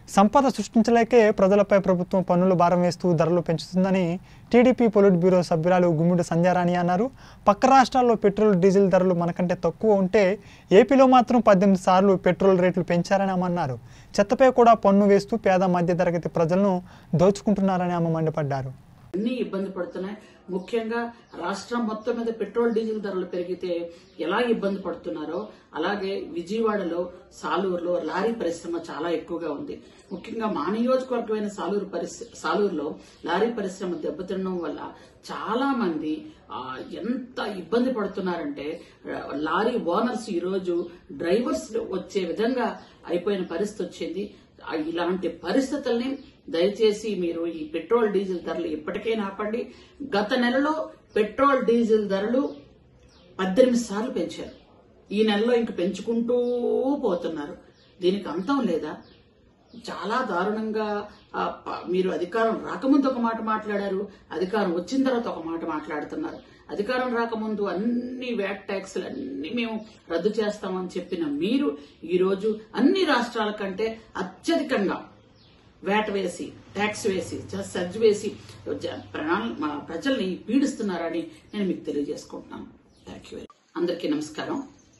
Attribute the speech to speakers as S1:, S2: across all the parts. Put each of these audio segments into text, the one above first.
S1: సంపద సృష్టించలేకే ప్రజలపై ప్రభుత్వం పన్నులు భారం వేస్తూ ధరలు పెంచుతుందని టీడీపీ పొలిట్ బ్యూరో సభ్యురాలు గుమ్మిడి సంధ్యారాణి అన్నారు పక్క రాష్ట్రాల్లో పెట్రోల్ డీజిల్ ధరలు మనకంటే తక్కువ ఉంటే ఏపీలో మాత్రం పద్దెనిమిది సార్లు పెట్రోల్ రేట్లు పెంచారని ఆమె అన్నారు చెత్తపై కూడా పన్ను వేస్తూ పేద మధ్యతరగతి ప్రజలను దోచుకుంటున్నారని ఆమె మండిపడ్డారు
S2: అన్ని ఇబ్బంది పడుతున్నాయి ముఖ్యంగా రాష్ట్రం మొత్తం మీద పెట్రోల్ డీజిల్ ధరలు పెరిగితే ఎలా ఇబ్బంది పడుతున్నారో అలాగే విజయవాడలో సాలూరులో లారీ పరిశ్రమ చాలా ఎక్కువగా ఉంది ముఖ్యంగా మా నియోజకవర్గమైన సాలూరు పరిశ్ర సాలూరులో లారీ పరిశ్రమ దెబ్బతినడం వల్ల చాలా మంది ఆ, ఎంత ఇబ్బంది పడుతున్నారంటే ఆ, లారీ ఓనర్స్ ఈరోజు డ్రైవర్స్ వచ్చే విధంగా అయిపోయిన పరిస్థితి వచ్చింది ఆ, ఇలాంటి పరిస్థితుల్ని దయచేసి మీరు ఈ పెట్రోల్ డీజిల్ ధరలు ఇప్పటికైనా ఆపండి గత నెలలో పెట్రోల్ డీజిల్ ధరలు పద్దెనిమిది సార్లు పెంచారు ఈ నెలలో ఇంక పెంచుకుంటూ పోతున్నారు దీనికి అంతం లేదా చాలా దారుణంగా ఆ, ప- మీరు అధికారం రాకముందు ఒక మాట మాట్లాడారు అధికారం వచ్చిన తర్వాత ఒక మాట మాట్లాడుతున్నారు అధికారం రాకముందు అన్ని వ్యాట్ ట్యాక్స్లు అన్ని మేము రద్దు చేస్తామని చెప్పిన మీరు ఈరోజు అన్ని రాష్ట్రాల కంటే అత్యధికంగా వేట వేసి ట్యాక్స్ వేసి జ- సర్జ్ వేసి జ- ప్రణాళి మా ప్రజల్ని పీడిస్తున్నారని నేను మీకు తెలియజేసుకుంటున్నాను థ్యాంక్ యూ అందరికీ నమస్కారం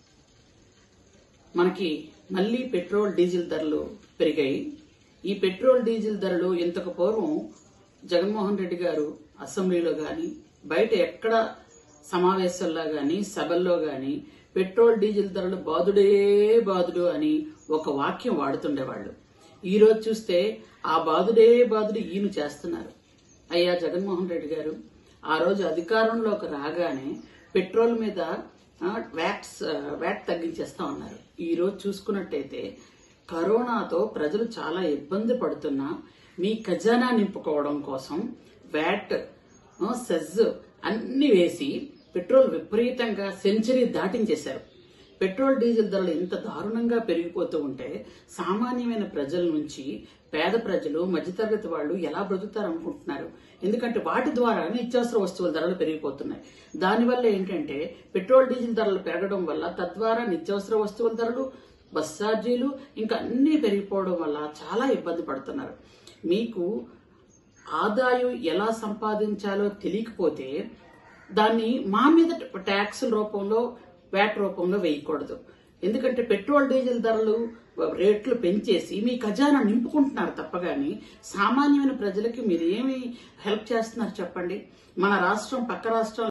S2: మనకి మళ్ళీ పెట్రోల్ డీజిల్ ధరలు పెరిగాయి ఈ పెట్రోల్ డీజిల్ ధరలు ఇంతకు పూర్వం జగన్మోహన్ రెడ్డి గారు అసెంబ్లీలో గాని బయట ఎక్కడ సమావేశాల్లో గాని సభల్లో గాని పెట్రోల్ డీజిల్ ధరలు బాదుడే బాదుడు అని ఒక వాక్యం వాడుతుండేవాళ్ళు ఈ రోజు చూస్తే ఆ బాదుడే బాదుడు ఈయన చేస్తున్నారు అయ్యా జగన్మోహన్ రెడ్డి గారు ఆ రోజు అధికారంలోకి రాగానే పెట్రోల్ మీద ఆ, వ్యాట్స్ ఆ, వ్యాట్ తగ్గించేస్తా ఉన్నారు ఈ రోజు చూసుకున్నట్టయితే కరోనాతో ప్రజలు చాలా ఇబ్బంది పడుతున్నా మీ ఖజానా నింపుకోవడం కోసం వ్యాట్ ఆ, సెజ్ అన్ని వేసి పెట్రోల్ విపరీతంగా సెంచరీ దాటించేశారు పెట్రోల్ డీజిల్ ధరలు ఇంత దారుణంగా పెరిగిపోతూ ఉంటే సామాన్యమైన ప్రజల నుంచి పేద ప్రజలు మధ్యతరగతి వాళ్ళు ఎలా బ్రతుకుతారు అనుకుంటున్నారు ఎందుకంటే వాటి ద్వారా నిత్యావసర వస్తువుల ధరలు పెరిగిపోతున్నాయి దానివల్ల ఏంటంటే పెట్రోల్ డీజిల్ ధరలు పెరగడం వల్ల తద్వారా నిత్యావసర వస్తువుల ధరలు బస్ ఛార్జీలు ఇంకా అన్ని పెరిగిపోవడం వల్ల చాలా ఇబ్బంది పడుతున్నారు మీకు ఆదాయం ఎలా సంపాదించాలో తెలియకపోతే దాన్ని మా మీద ట్యాక్స్ రూపంలో వ్యాట్ రూపంలో వేయకూడదు ఎందుకంటే పెట్రోల్ డీజిల్ ధరలు రేట్లు పెంచేసి మీ ఖజానా నింపుకుంటున్నారు తప్పగాని సామాన్యమైన ప్రజలకి మీరు ఏమి హెల్ప్ చేస్తున్నారు చెప్పండి మన రాష్ట్రం పక్క రాష్ట్రం